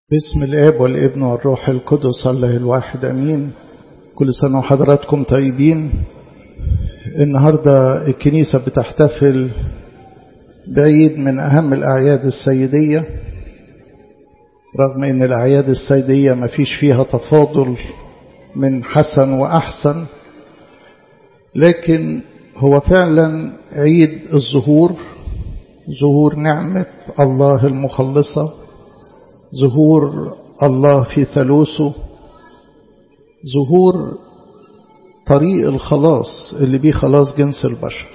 باسم الاب والابن والروح القدس الله الواحد امين كل سنه وحضراتكم طيبين النهارده الكنيسه بتحتفل بعيد من اهم الاعياد السيديه رغم ان الاعياد السيديه ما فيش فيها تفاضل من حسن واحسن لكن هو فعلا عيد الظهور ظهور نعمه الله المخلصه ظهور الله في ثالوثه ظهور طريق الخلاص اللي بيه خلاص جنس البشر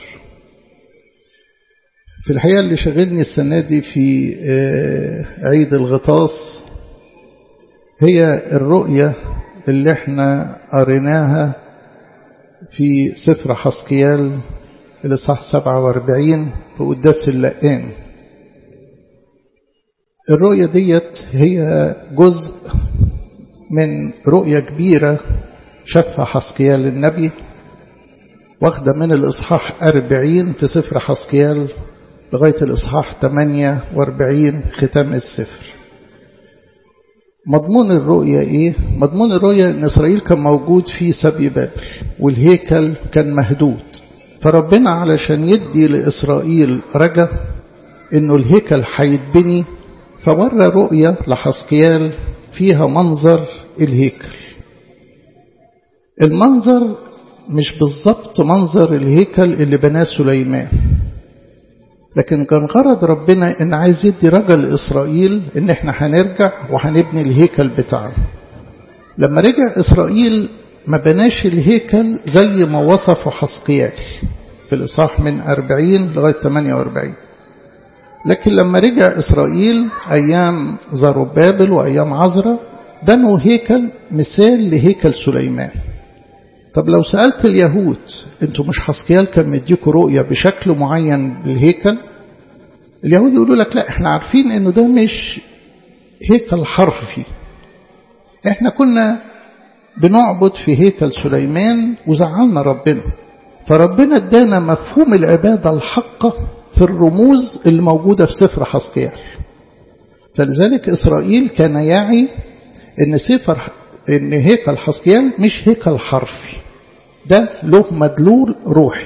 في الحقيقة اللي شغلني السنة دي في عيد الغطاس هي الرؤية اللي احنا قريناها في سفر حسقيال الإصحاح 47 في قداس اللقان الرؤية ديت هي جزء من رؤية كبيرة شافها حسقيال النبي واخدة من الإصحاح 40 في سفر حسقيال لغاية الإصحاح 48 ختام السفر مضمون الرؤية إيه؟ مضمون الرؤية إن إسرائيل كان موجود في سبي بابل والهيكل كان مهدود فربنا علشان يدي لإسرائيل رجا إنه الهيكل هيتبني فورى رؤية لحسقيال فيها منظر الهيكل المنظر مش بالظبط منظر الهيكل اللي بناه سليمان لكن كان غرض ربنا ان عايز يدي رجل اسرائيل ان احنا هنرجع وهنبني الهيكل بتاعنا لما رجع اسرائيل ما بناش الهيكل زي ما وصفه حسقيال في الاصحاح من 40 لغايه 48 لكن لما رجع إسرائيل أيام زربابل وأيام عزرة بنوا هيكل مثال لهيكل سليمان طب لو سألت اليهود انتوا مش حسكيال كان مديكوا رؤية بشكل معين للهيكل اليهود يقولوا لك لا احنا عارفين انه ده مش هيكل حرفي احنا كنا بنعبد في هيكل سليمان وزعلنا ربنا فربنا ادانا مفهوم العبادة الحقة في الرموز اللي موجودة في سفر حسقيال فلذلك إسرائيل كان يعي إن سفر إن هيكل حسقيال مش هيكل حرفي ده له مدلول روحي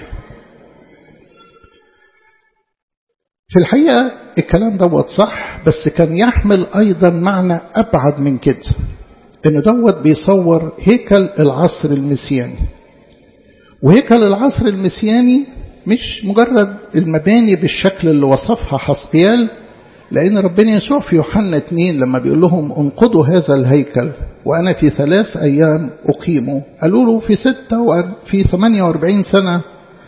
في الحقيقة الكلام دوت صح بس كان يحمل أيضا معنى أبعد من كده إنه دوت بيصور هيكل العصر المسياني وهيكل العصر المسياني مش مجرد المباني بالشكل اللي وصفها حسقيال لأن ربنا يسوع في يوحنا 2 لما بيقول لهم انقضوا هذا الهيكل وأنا في ثلاث أيام أقيمه قالوا له في ستة في 48 سنة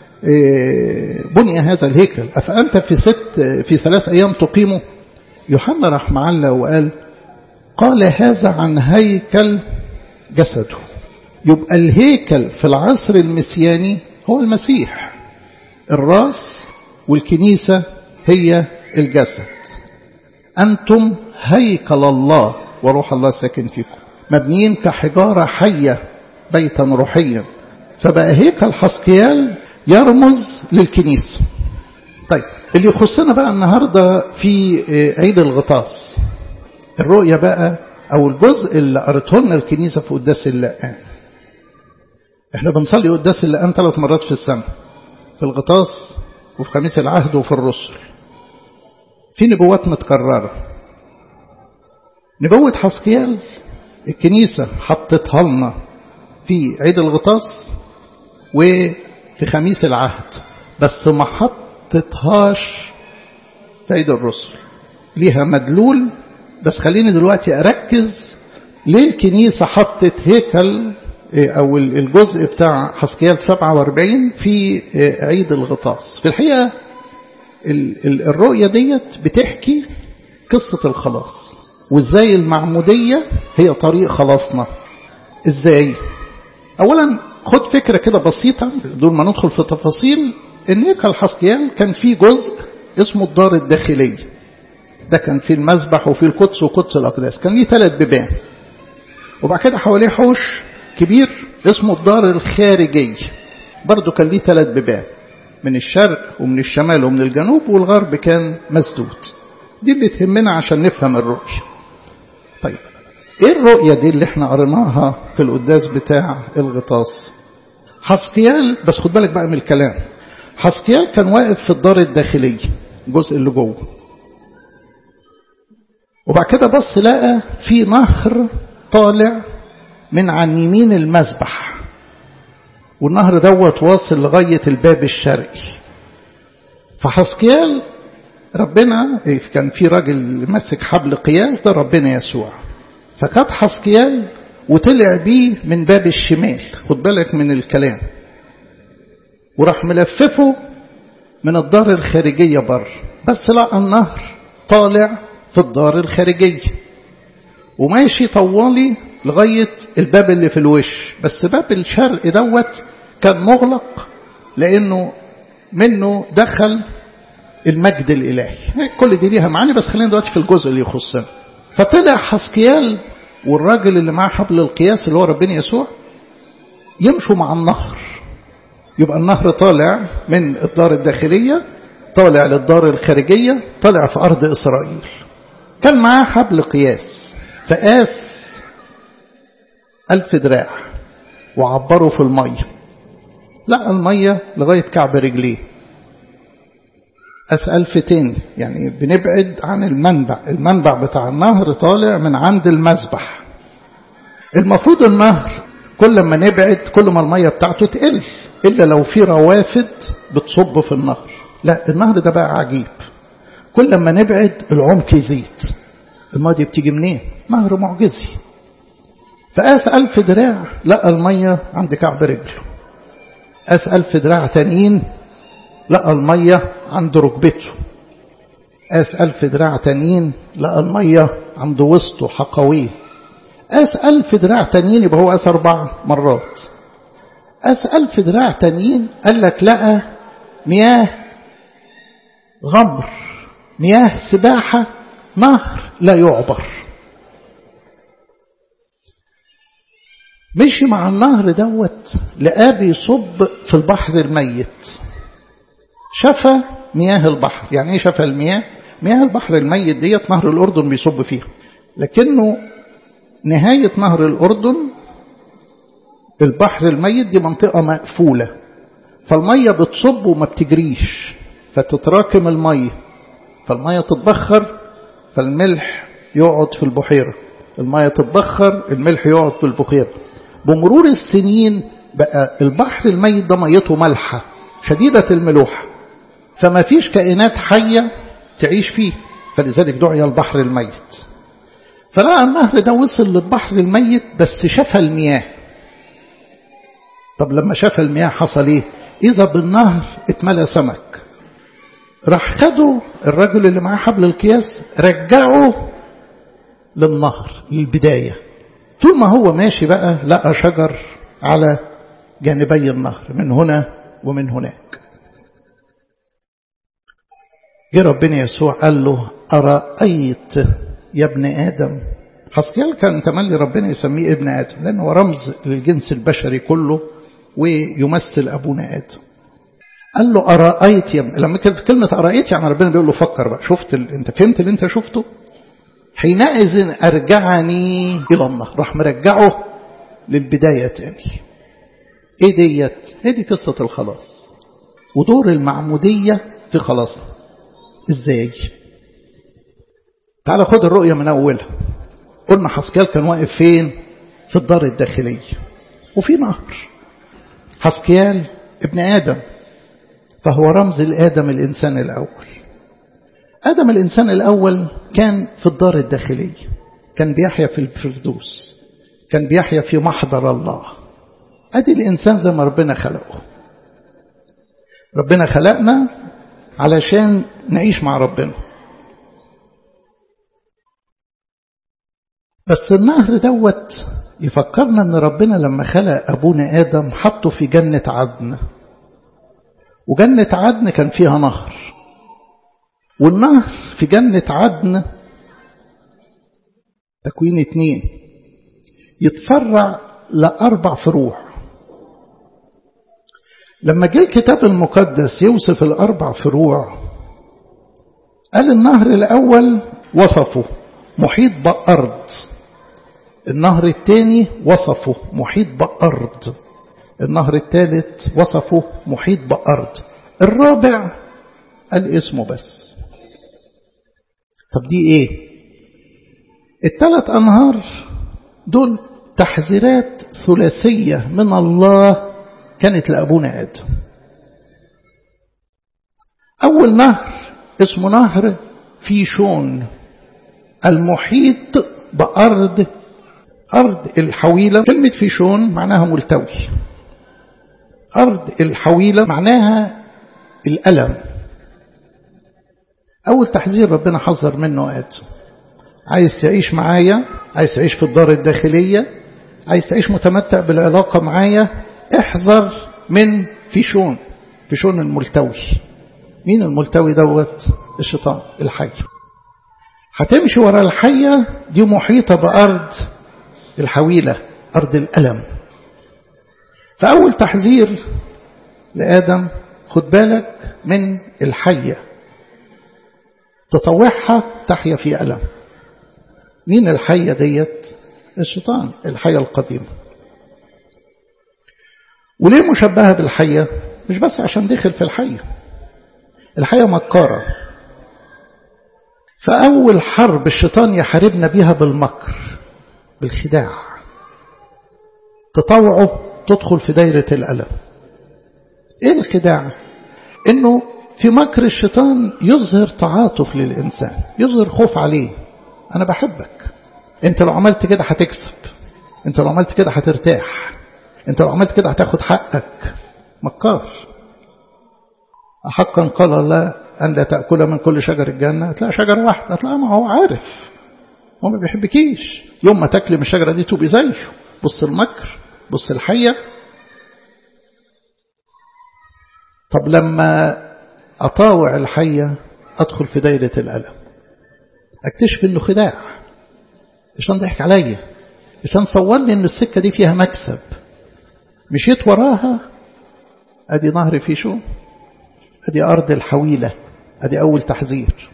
بني هذا الهيكل أفأنت في ست في ثلاث أيام تقيمه يوحنا راح معلق وقال قال هذا عن هيكل جسده يبقى الهيكل في العصر المسياني هو المسيح الراس والكنيسة هي الجسد أنتم هيكل الله وروح الله ساكن فيكم مبنيين كحجارة حية بيتا روحيا فبقى هيكل حسقيال يرمز للكنيسة طيب اللي يخصنا بقى النهاردة في عيد الغطاس الرؤية بقى أو الجزء اللي قرته لنا الكنيسة في قداس اللقان احنا بنصلي قداس اللقان ثلاث مرات في السنة في الغطاس وفي خميس العهد وفي الرسل في نبوات متكررة نبوة حسقيال الكنيسة حطتها لنا في عيد الغطاس وفي خميس العهد بس ما حطتهاش في عيد الرسل ليها مدلول بس خليني دلوقتي أركز ليه الكنيسة حطت هيكل أو الجزء بتاع حسكيال 47 في عيد الغطاس في الحقيقة الرؤية ديت بتحكي قصة الخلاص وازاي المعمودية هي طريق خلاصنا ازاي اولا خد فكرة كده بسيطة بدون ما ندخل في تفاصيل ان هيكل حسكيال كان فيه جزء اسمه الدار الداخلية ده كان فيه المسبح وفيه القدس وقدس الأقداس كان ليه ثلاث بيبان وبعد كده حواليه حوش كبير اسمه الدار الخارجي برضه كان ليه ثلاث بيبان من الشرق ومن الشمال ومن الجنوب والغرب كان مسدود دي اللي تهمنا عشان نفهم الرؤية طيب ايه الرؤية دي اللي احنا قريناها في القداس بتاع الغطاس حسقيال بس خد بالك بقى من الكلام حسقيال كان واقف في الدار الداخلية الجزء اللي جوه وبعد كده بص لقى في نهر طالع من عن يمين المذبح والنهر دوت واصل لغاية الباب الشرقي فحسقيال ربنا كان في راجل ماسك حبل قياس ده ربنا يسوع فخد حسقيال وطلع بيه من باب الشمال خد بالك من الكلام وراح ملففه من الدار الخارجية بر بس لقى النهر طالع في الدار الخارجية وماشي طوالي لغاية الباب اللي في الوش بس باب الشرق دوت كان مغلق لأنه منه دخل المجد الإلهي كل دي ليها معاني بس خلينا دلوقتي في الجزء اللي يخصنا فطلع حسكيال والراجل اللي معاه حبل القياس اللي هو ربنا يسوع يمشوا مع النهر يبقى النهر طالع من الدار الداخلية طالع للدار الخارجية طالع في أرض إسرائيل كان معاه حبل قياس فقاس ألف دراع وعبره في المية لقى المية لغاية كعب رجليه قاس ألف تاني يعني بنبعد عن المنبع المنبع بتاع النهر طالع من عند المذبح المفروض النهر كل ما نبعد كل ما المية بتاعته تقل إلا لو في روافد بتصب في النهر لا النهر ده بقى عجيب كل ما نبعد العمق يزيد المية دي بتيجي منين نهر معجزي فقاس ألف دراع لقى المية عند كعب رجله قاس ألف دراع تانيين لقى المية عند ركبته قاس ألف دراع تانيين لقى المية عند وسطه حقويه قاس ألف دراع تانيين يبقى هو قاس أربع مرات قاس ألف دراع تانيين قال لك لقى مياه غمر مياه سباحة نهر لا يعبر مشي مع النهر دوت لقاه بيصب في البحر الميت شفى مياه البحر يعني ايه شفى المياه مياه البحر الميت ديت نهر الأردن بيصب فيها لكنه نهاية نهر الأردن البحر الميت دي منطقة مقفولة فالمية بتصب وما بتجريش فتتراكم المية فالمية تتبخر فالملح يقعد في البحيرة المية تتبخر الملح يقعد في البحيرة بمرور السنين بقى البحر الميت ده ميته ملحة شديدة الملوحة فما فيش كائنات حية تعيش فيه فلذلك دعي البحر الميت فلقى النهر ده وصل للبحر الميت بس شفى المياه طب لما شفى المياه حصل ايه اذا بالنهر اتملى سمك راح خده الرجل اللي معاه حبل القياس رجعه للنهر للبداية طول ما هو ماشي بقى لقى شجر على جانبي النهر من هنا ومن هناك جه ربنا يسوع قال له أرأيت يا ابن آدم حسكيال كان تملي ربنا يسميه ابن آدم لأنه هو رمز للجنس البشري كله ويمثل أبونا آدم قال له أرأيت يا ابن لما كانت كلمة أرأيت يعني ربنا بيقول له فكر بقى شفت ال... انت فهمت اللي انت شفته حينئذ أرجعني إلى الله راح مرجعه للبداية تاني ايه ديت هي دي قصة الخلاص ودور المعمودية في خلاصنا ازاي تعال خد الرؤية من أولها قلنا حسكال كان واقف فين في الدار الداخلية وفي نهر حسكيال ابن آدم فهو رمز الآدم الإنسان الأول آدم الإنسان الأول كان في الدار الداخلية كان بيحيا في الفردوس كان بيحيا في محضر الله أدي الإنسان زي ما ربنا خلقه ربنا خلقنا علشان نعيش مع ربنا بس النهر دوت يفكرنا ان ربنا لما خلق ابونا ادم حطه في جنة عدن وجنة عدن كان فيها نهر والنهر في جنة عدن تكوين اتنين يتفرع لأربع فروع لما جه الكتاب المقدس يوصف الأربع فروع قال النهر الأول وصفه محيط بأرض النهر الثاني وصفه محيط بأرض النهر الثالث وصفه محيط بأرض الرابع قال اسمه بس طب دي ايه الثلاث أنهار دول تحذيرات ثلاثية من الله كانت لأبونا آدم أول نهر اسمه نهر فيشون المحيط بأرض أرض الحويلة كلمة فيشون معناها ملتوي أرض الحويلة معناها الألم أول تحذير ربنا حذر منه آدم عايز تعيش معايا عايز تعيش في الدار الداخلية عايز تعيش متمتع بالعلاقة معايا احذر من فيشون فيشون الملتوي مين الملتوي دوت الشيطان الحي هتمشي ورا الحية دي محيطة بأرض الحويلة أرض الألم فأول تحذير لآدم خد بالك من الحية تطوعها تحيا في ألم مين الحية ديت الشيطان الحية القديمة وليه مشبهة بالحية مش بس عشان دخل في الحية الحية مكارة فأول حرب الشيطان يحاربنا بيها بالمكر بالخداع تطوعه تدخل في دايرة الألم إيه الخداع إنه في مكر الشيطان يظهر تعاطف للإنسان يظهر خوف عليه أنا بحبك أنت لو عملت كده هتكسب أنت لو عملت كده هترتاح أنت لو عملت كده هتاخد حقك مكار حقا قال الله أن لا تأكل من كل شجر الجنة هتلاقي شجرة واحدة هتلاقي ما هو عارف هو ما بيحبكيش يوم ما تاكلي من الشجرة دي تبقي زيه بص المكر بص الحية طب لما أطاوع الحية أدخل في دايرة الألم أكتشف إنه خداع عشان ضحك عليا عشان صور لي إن السكة دي فيها مكسب مشيت وراها أدي نهر في شو أدي أرض الحويلة أدي أول تحذير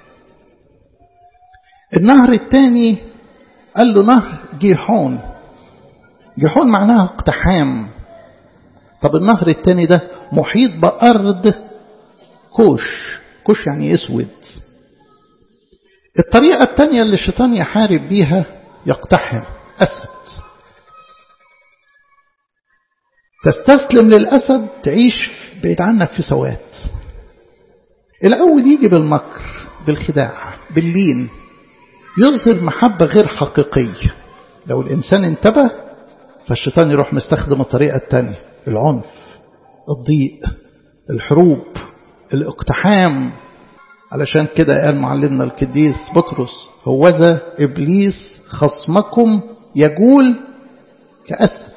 النهر الثاني قال له نهر جيحون جيحون معناها اقتحام طب النهر الثاني ده محيط بأرض كوش كوش يعني اسود الطريقة الثانية اللي الشيطان يحارب بيها يقتحم أسد تستسلم للأسد تعيش بعيد عنك في سوات الأول يجي بالمكر بالخداع باللين يظهر محبة غير حقيقية لو الإنسان انتبه فالشيطان يروح مستخدم الطريقة الثانية العنف الضيق الحروب الاقتحام علشان كده قال معلمنا القديس بطرس هوذا إبليس خصمكم يجول كأسد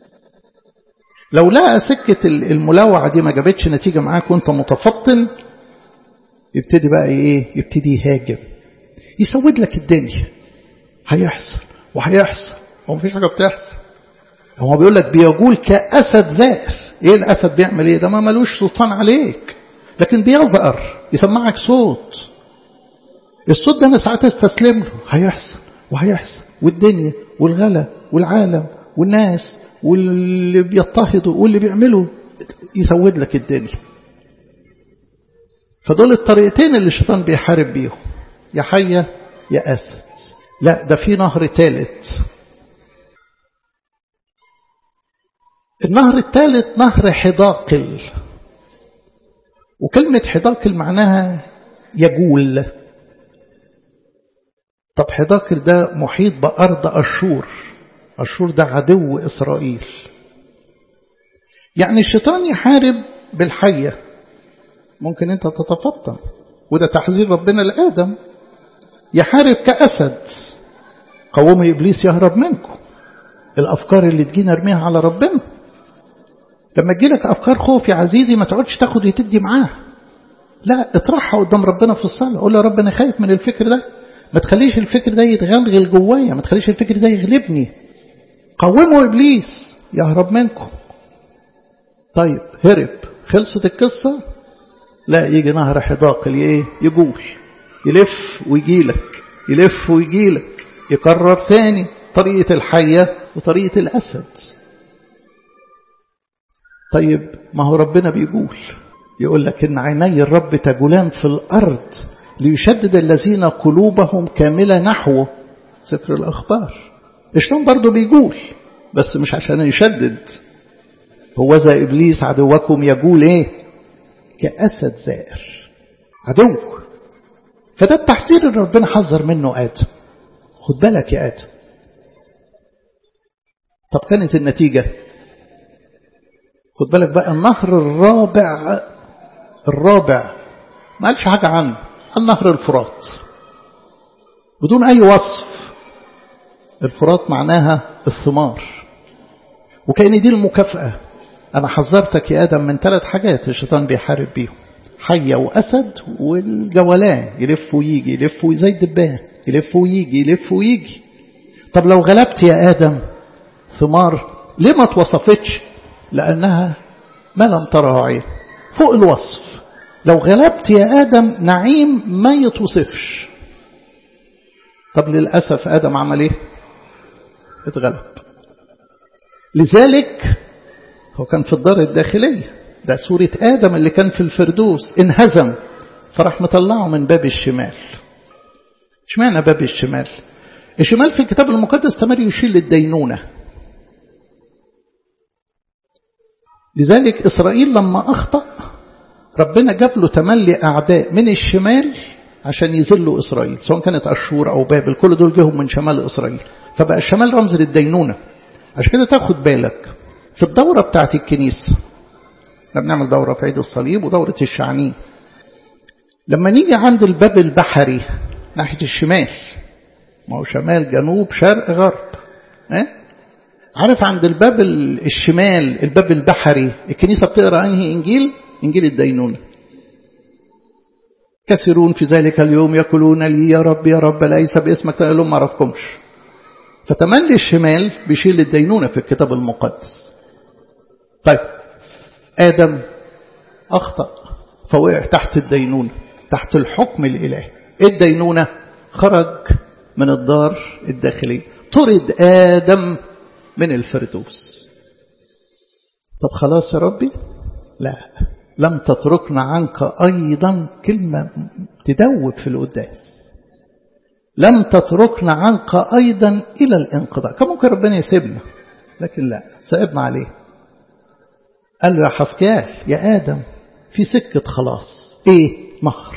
لو لقى سكة الملاوعة دي ما جابتش نتيجة معاك وانت متفطن يبتدي بقى ايه يبتدي يهاجم يسود لك الدنيا هيحصل وهيحصل هو مفيش حاجة بتحصل هو بيقول لك بيقول كأسد زائر ايه الأسد بيعمل ايه ده ما ملوش سلطان عليك لكن بيظهر يسمعك صوت الصوت ده انا ساعات استسلم له هيحصل وهيحصل والدنيا والغلا والعالم والناس واللي بيضطهدوا واللي بيعملوا يسود لك الدنيا فدول الطريقتين اللي الشيطان بيحارب بيهم يا حية يا أسد لا ده في نهر ثالث النهر الثالث نهر حداقل وكلمة حداقل معناها يجول طب حداقل ده محيط بأرض أشور أشور ده عدو إسرائيل يعني الشيطان يحارب بالحية ممكن أنت تتفطن وده تحذير ربنا لآدم يحارب كأسد قوموا إبليس يهرب منكم الأفكار اللي تجينا ارميها على ربنا لما تجيلك أفكار خوف يا عزيزي ما تقعدش تاخد وتدي معاها لا اطرحها قدام ربنا في الصلاة قول له يا رب أنا خايف من الفكر ده ما تخليش الفكر ده يتغلغل جوايا ما تخليش الفكر ده يغلبني قوموا إبليس يهرب منكم طيب هرب خلصت القصة لا يجي نهر حداقل ايه يجول يلف ويجي لك يلف ويجيلك يكرر تاني طريقة الحية وطريقة الأسد طيب ما هو ربنا بيقول يقول لك إن عيني الرب تجولان في الأرض ليشدد الذين قلوبهم كاملة نحوه سفر الأخبار الشيطان برضه بيقول بس مش عشان يشدد هو ذا إبليس عدوكم يقول إيه كأسد زائر عدو فده التحذير اللي ربنا حذر منه آدم خد بالك يا آدم طب كانت النتيجة خد بالك بقى النهر الرابع الرابع ما قالش حاجة عنه النهر الفرات بدون أي وصف الفرات معناها الثمار وكأن دي المكافأة أنا حذرتك يا آدم من ثلاث حاجات الشيطان بيحارب بيهم حية وأسد والجولان يلف ويجي يلف زي الدبان يلف ويجي يلف ويجي طب لو غلبت يا آدم ثمار ليه ما توصفتش لأنها ما لم تره عين فوق الوصف لو غلبت يا آدم نعيم ما يتوصفش طب للأسف آدم عمل ايه اتغلب لذلك هو كان في الدار الداخلية ده سورة آدم اللي كان في الفردوس انهزم فراح مطلعه من باب الشمال اشمعنى باب الشمال الشمال في الكتاب المقدس تمر يشيل للدينونة لذلك إسرائيل لما أخطأ ربنا جاب له تملي أعداء من الشمال عشان يذلوا إسرائيل سواء كانت أشور أو بابل كل دول جيهم من شمال إسرائيل فبقى الشمال رمز للدينونة عشان كده تاخد بالك في الدورة بتاعت الكنيسة احنا بنعمل دورة في عيد الصليب ودورة الشعنين لما نيجي عند الباب البحري ناحية الشمال ما هو شمال جنوب شرق غرب اه؟ عارف عند الباب الشمال الباب البحري الكنيسة بتقرأ أنهي إنجيل إنجيل الدينونة كثيرون في ذلك اليوم يقولون لي يا رب يا رب ليس باسمك تقول لهم ما أعرفكمش فتملي الشمال بيشيل الدينونة في الكتاب المقدس طيب آدم أخطأ فوقع تحت الدينونة تحت الحكم الإلهي الدينونة خرج من الدار الداخلية طرد آدم من الفردوس طب خلاص يا ربي لا لم تتركنا عنك أيضا كلمة تدوب في القداس لم تتركنا عنك أيضا إلى الانقضاء كان ممكن ربنا يسيبنا لكن لا سيبنا عليه قال له يا حسكيال يا آدم في سكة خلاص ايه نهر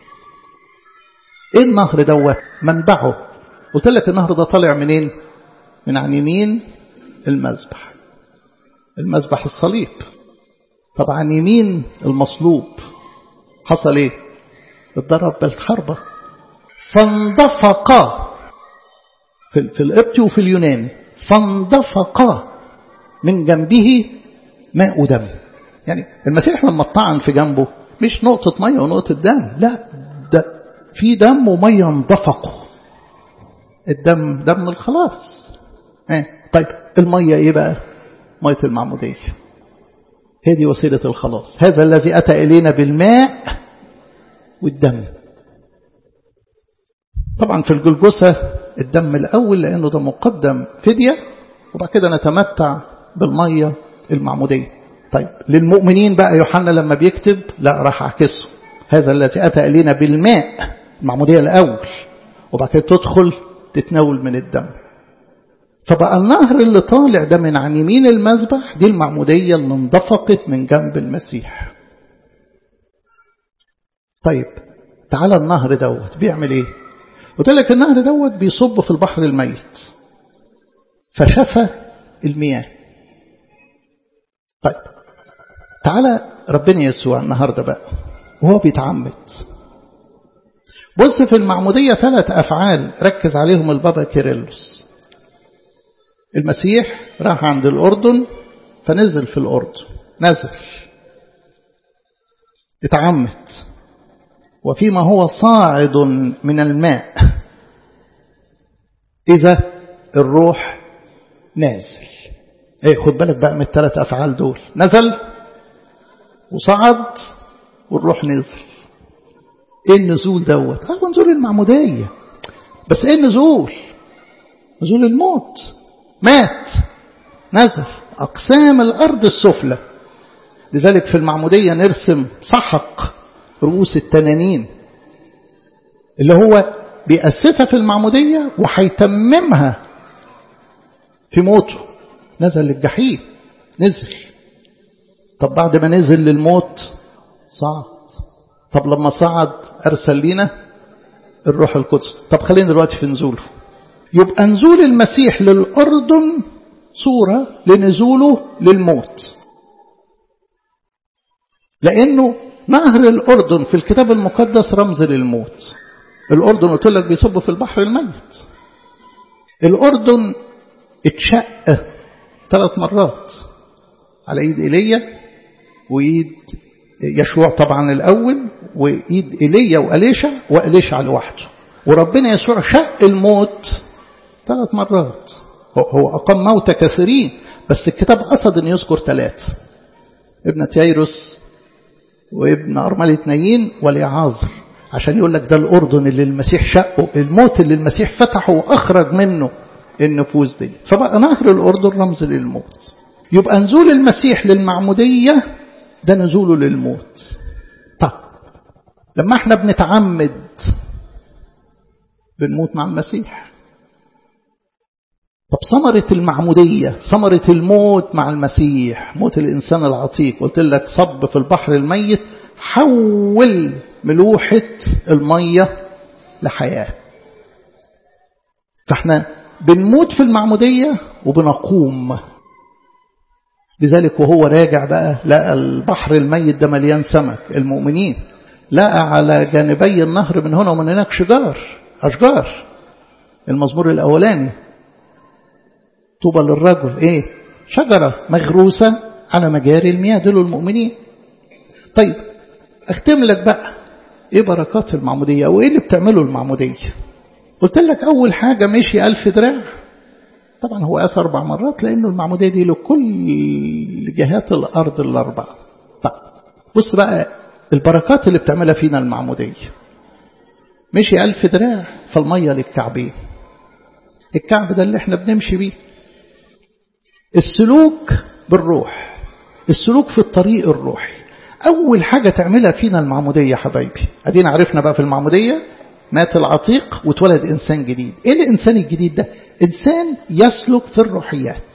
ايه النهر دوت منبعه قلت لك النهر ده طالع منين من عن يمين المذبح المذبح الصليب طبعا يمين المصلوب حصل ايه اتضرب بالحربة فاندفق في, في القبط وفي اليونان فاندفق من جنبه ماء ودم يعني المسيح لما طعن في جنبه مش نقطة مية ونقطة دم لا ده في دم ومية اندفقوا الدم دم الخلاص اه طيب المية ايه بقى مية المعمودية هي دي وسيلة الخلاص هذا الذي أتى إلينا بالماء والدم طبعا في الجلجسة الدم الأول لأنه ده مقدم فدية وبعد كده نتمتع بالمية المعمودية طيب للمؤمنين بقى يوحنا لما بيكتب لا راح أعكسه هذا الذي أتى إلينا بالماء المعمودية الأول وبعد كده تدخل تتناول من الدم فبقى النهر اللي طالع ده من عن يمين المذبح دي المعمودية اللي انضفقت من جنب المسيح طيب تعالى النهر دوت بيعمل ايه قلت لك النهر دوت بيصب في البحر الميت فشفى المياه طيب تعالى ربنا يسوع النهاردة بقى وهو بيتعمد بص في المعمودية ثلاث أفعال ركز عليهم البابا كيرلس المسيح راح عند الأردن فنزل في الأردن نزل اتعمد وفيما هو صاعد من الماء إذا الروح نازل ايه خد بالك بقى من الثلاث أفعال دول نزل وصعد والروح نزل ايه النزول دوت هو نزول المعمودية بس ايه نزول نزول الموت مات نزل أقسام الأرض السفلى لذلك في المعمودية نرسم سحق رؤوس التنانين اللي هو بيأسسها في المعمودية وهيتممها في موته نزل للجحيم نزل طب بعد ما نزل للموت صعد طب لما صعد أرسل لنا الروح القدس طب خلينا دلوقتي في نزوله يبقى نزول المسيح للأردن صورة لنزوله للموت لأنه نهر الأردن في الكتاب المقدس رمز للموت الأردن قلت لك بيصب في البحر الميت الأردن اتشق ثلاث مرات على ايد ايليا وايد يشوع طبعا الاول وايد ايليا واليشع واليشع لوحده وربنا يسوع شق الموت ثلاث مرات هو اقام موتى كثيرين بس الكتاب قصد ان يذكر ثلاثه ابن تيروس وابن ارمله نايين وليعازر عشان يقول لك ده الاردن اللي المسيح شقه الموت اللي المسيح فتحه واخرج منه النفوس دي فبقى نهر الأردن رمز للموت يبقى نزول المسيح للمعمودية ده نزوله للموت طب لما احنا بنتعمد بنموت مع المسيح طب ثمرة المعمودية ثمرة الموت مع المسيح موت الإنسان العتيق قلت لك صب في البحر الميت حول ملوحة المية لحياة فاحنا بنموت في المعمودية وبنقوم لذلك وهو راجع بقى لقى البحر الميت ده مليان سمك المؤمنين لقى على جانبي النهر من هنا ومن هناك شجار أشجار المزمور الأولاني طوبى للرجل إيه شجرة مغروسة على مجاري المياه دول المؤمنين طيب اختم لك بقى ايه بركات المعمودية او ايه اللي بتعمله المعمودية قلت لك أول حاجة مشي ألف دراع طبعا هو قاس أربع مرات لأنه المعمودية دي لكل جهات الأرض الأربعة طيب بص بقى البركات اللي بتعملها فينا المعمودية مشي ألف دراع فالمية للكعبين الكعب ده اللي احنا بنمشي بيه السلوك بالروح السلوك في الطريق الروحي أول حاجة تعملها فينا المعمودية حبايبي أدينا عرفنا بقى في المعمودية مات العتيق واتولد إنسان جديد إيه الإنسان الجديد ده إنسان يسلك في الروحيات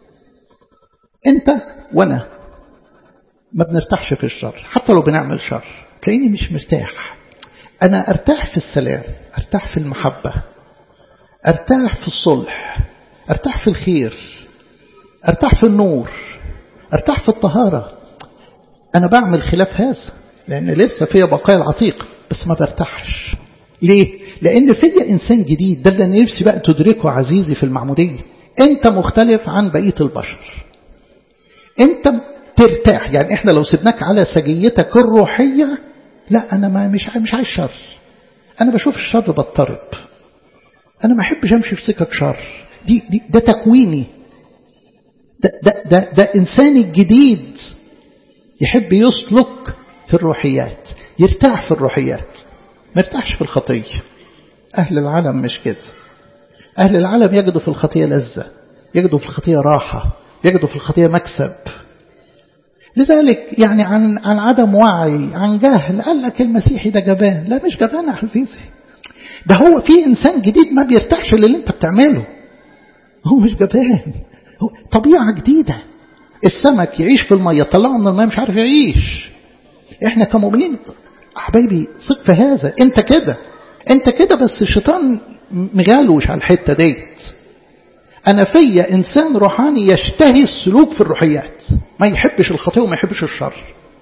أنت وأنا ما بنرتاحش في الشر حتى لو بنعمل شر تلاقيني مش مرتاح أنا أرتاح في السلام أرتاح في المحبة أرتاح في الصلح أرتاح في الخير أرتاح في النور أرتاح في الطهارة أنا بعمل خلاف هذا لأن لسه فيها بقايا العتيق بس ما برتاحش ليه؟ لأن فيا إنسان جديد ده اللي أنا نفسي بقى تدركه عزيزي في المعمودية أنت مختلف عن بقية البشر أنت ترتاح يعني إحنا لو سبناك على سجيتك الروحية لا أنا ما مش مش عايز شر أنا بشوف الشر بضطرب أنا ما أحبش أمشي في سكك شر دي, دي ده تكويني ده, ده, ده, ده إنسان الجديد يحب يسلك في الروحيات يرتاح في الروحيات ما يرتاحش في الخطية أهل العالم مش كده أهل العالم يجدوا في الخطية لذة يجدوا في الخطية راحة يجدوا في الخطية مكسب لذلك يعني عن عن عدم وعي عن جهل قال لك المسيحي ده جبان لا مش جبان يا عزيزي ده هو في إنسان جديد ما بيرتاحش للي أنت بتعمله هو مش جبان هو طبيعة جديدة السمك يعيش في المية طلعه من المية مش عارف يعيش احنا كمؤمنين حبايبي ثق في هذا انت كده انت كده بس الشيطان مغالوش على الحتة ديت انا فيا انسان روحاني يشتهي السلوك في الروحيات ما يحبش الخطية وما يحبش الشر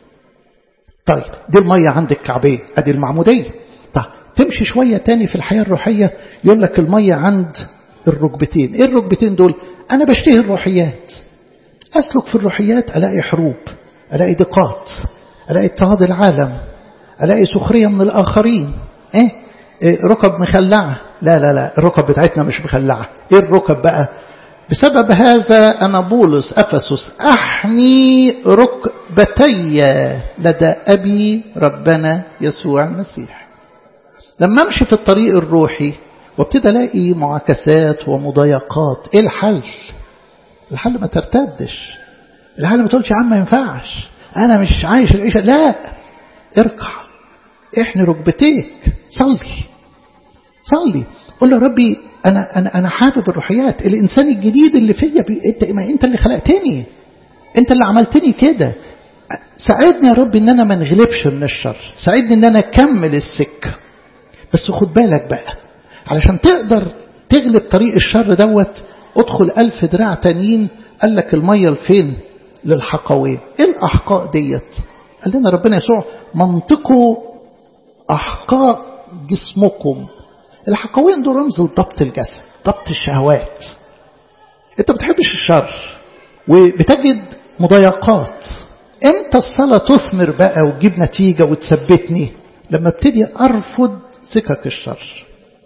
طيب دي المية عند الكعبين ادي المعمودية طيب تمشي شوية تاني في الحياة الروحية يقول لك المية عند الركبتين ايه الركبتين دول انا بشتهي الروحيات أسلك في الروحيات ألاقي حروب ألاقي ضيقات ألاقي اضطهاد العالم ألاقي سخرية من الآخرين إيه؟ إيه ركب مخلعة لا لا لا الركب بتاعتنا مش مخلعة إيه الركب بقى بسبب هذا أنا بولس أفسس أحني ركبتي لدى أبي ربنا يسوع المسيح لما أمشي في الطريق الروحي وابتدى الاقي معاكسات ومضايقات ايه الحل الحل ما ترتدش الحل ما تقولش يا عم ما ينفعش انا مش عايش العيشه لا اركع احني ركبتيك صلي صلي قول له ربي انا انا انا حابب الروحيات الانسان الجديد اللي فيا بي... انت ما انت اللي خلقتني انت اللي عملتني كده ساعدني يا رب ان انا ما انغلبش من الشر ساعدني ان انا اكمل السكه بس خد بالك بقى علشان تقدر تغلب طريق الشر دوت ادخل ألف دراع تانيين قال لك المية لفين للحقوين ايه الأحقاء ديت قال لنا ربنا يسوع منطقوا أحقاء جسمكم الحقوين دول رمز لضبط الجسد ضبط الشهوات انت بتحبش الشر وبتجد مضايقات امتى الصلاة تثمر بقى وتجيب نتيجة وتثبتني لما ابتدي أرفض سكك الشر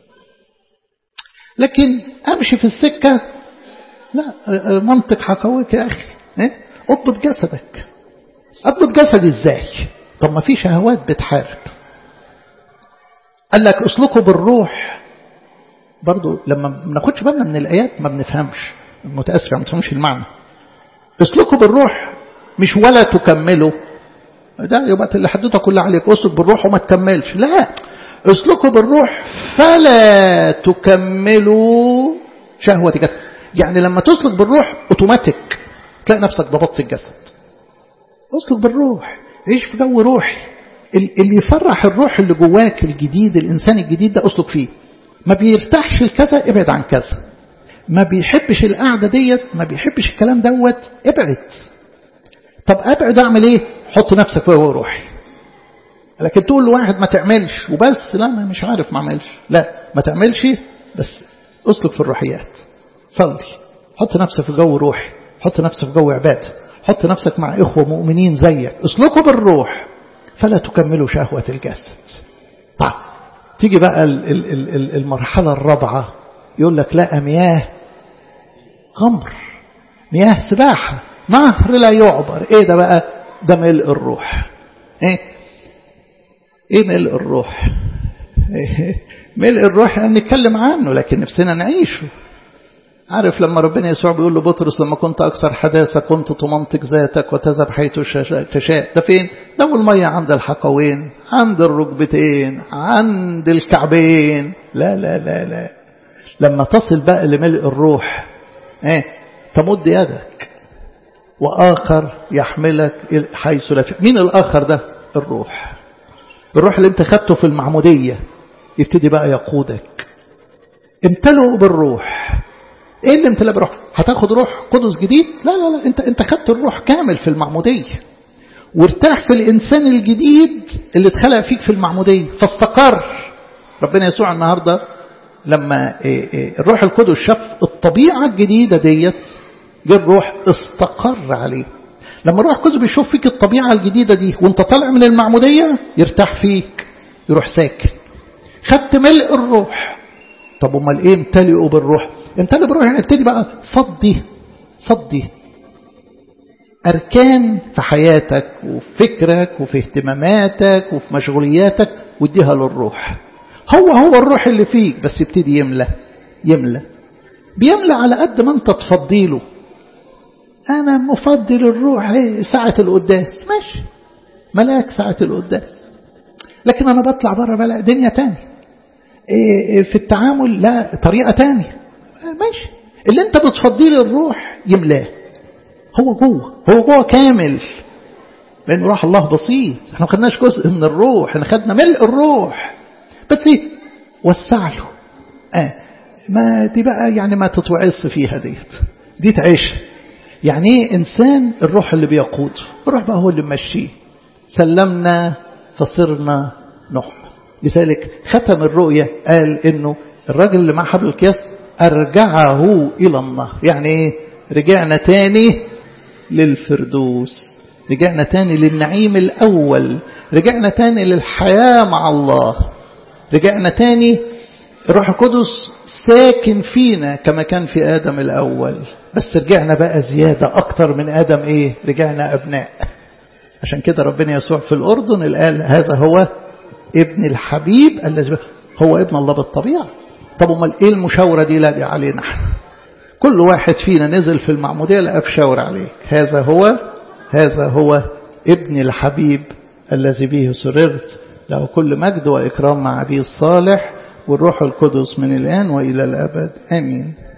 لكن أمشي في السكة لا منطق حقويك يا أخي اضبط جسدك اضبط جسدي ازاي طب ما في شهوات بتحارب قال لك اسلكوا بالروح برضو لما ما بناخدش بالنا من الآيات ما بنفهمش متأسف ما بنفهمش المعنى اسلكوا بالروح مش ولا تكملوا ده يبقى اللي حدوته كلها عليك اسلك بالروح وما تكملش لا اسلكوا بالروح فلا تكملوا شهوة جسد يعني لما تسلك بالروح اوتوماتيك تلاقي نفسك ضبطت الجسد اسلك بالروح عيش في جو روحي اللي يفرح الروح اللي جواك الجديد الإنسان الجديد ده أسلك فيه ما بيرتاحش الكذا ابعد عن كذا ما بيحبش القعدة ديت ما بيحبش الكلام دوت ابعد طب ابعد اعمل ايه حط نفسك في جو روحي لكن تقول لواحد ما تعملش وبس لا ما مش عارف ما اعملش لا ما تعملش بس اسلك في الروحيات صلي حط نفسك في جو روحي حط نفسك في جو عباده حط نفسك مع إخوة مؤمنين زيك اسلكوا بالروح فلا تكملوا شهوة الجسد طيب تيجي بقى المرحلة الرابعة يقول لك لا مياه غمر مياه سباحة نهر لا يعبر ايه ده بقى ده ملء الروح ايه ايه ملء الروح إيه؟ ملء الروح يعني نتكلم عنه لكن نفسنا نعيشه عارف لما ربنا يسوع بيقول لبطرس لما كنت أكثر حداثة كنت تمنطق ذاتك وتذهب حيث تشاء ده فين؟ ده المية عند الحقوين عند الركبتين عند الكعبين لا لا لا لا لما تصل بقى لملء الروح ايه تمد يدك وآخر يحملك حيث لا مين الآخر ده؟ الروح الروح اللي انت خدته في المعمودية يبتدي بقى يقودك امتلئوا بالروح ايه اللي امتلأ بروح هتاخد روح قدس جديد لا لا لا انت انت خدت الروح كامل في المعمودية وارتاح في الانسان الجديد اللي اتخلق فيك في المعمودية فاستقر ربنا يسوع النهاردة لما الروح القدس شاف الطبيعة الجديدة ديت جه الروح استقر عليه لما الروح القدس بيشوف فيك الطبيعة الجديدة دي وانت طالع من المعمودية يرتاح فيك يروح ساكن خدت ملء الروح طب امال ايه امتلئوا بالروح امتلئ بالروح يعني ابتدي بقى فضي فضي أركان في حياتك وفي فكرك وفي اهتماماتك وفي مشغولياتك واديها للروح هو هو الروح اللي فيك بس يبتدي يملى يملى بيملى على قد ما انت تفضيله أنا مفضل الروح ساعة القداس ماشي ملاك ساعة القداس لكن أنا بطلع بره بلاقي دنيا تانية في التعامل لا طريقة تانية ماشي اللي انت بتفضيه للروح يملاه هو جوه هو جوه كامل لأن روح الله بسيط احنا ما خدناش جزء من الروح احنا خدنا ملء الروح بس ايه وسع له آه ما دي بقى يعني ما تتوعص فيها ديت دي تعيش يعني ايه انسان الروح اللي بيقوده الروح بقى هو اللي ممشيه سلمنا فصرنا نحمل لذلك ختم الرؤية قال انه الراجل اللي مع حبل الكياس ارجعه الى النهر يعني ايه رجعنا تاني للفردوس رجعنا تاني للنعيم الاول رجعنا تاني للحياة مع الله رجعنا تاني الروح القدس ساكن فينا كما كان في آدم الأول بس رجعنا بقى زيادة أكتر من آدم إيه رجعنا أبناء عشان كده ربنا يسوع في الأردن قال هذا هو ابن الحبيب الذي هو ابن الله بالطبيعة طب امال ايه المشاورة دي لا دي علينا احنا كل واحد فينا نزل في المعمودية لقى بشاور عليك هذا هو هذا هو ابن الحبيب الذي به سررت له كل مجد وإكرام مع أبيه الصالح والروح القدس من الآن وإلى الأبد آمين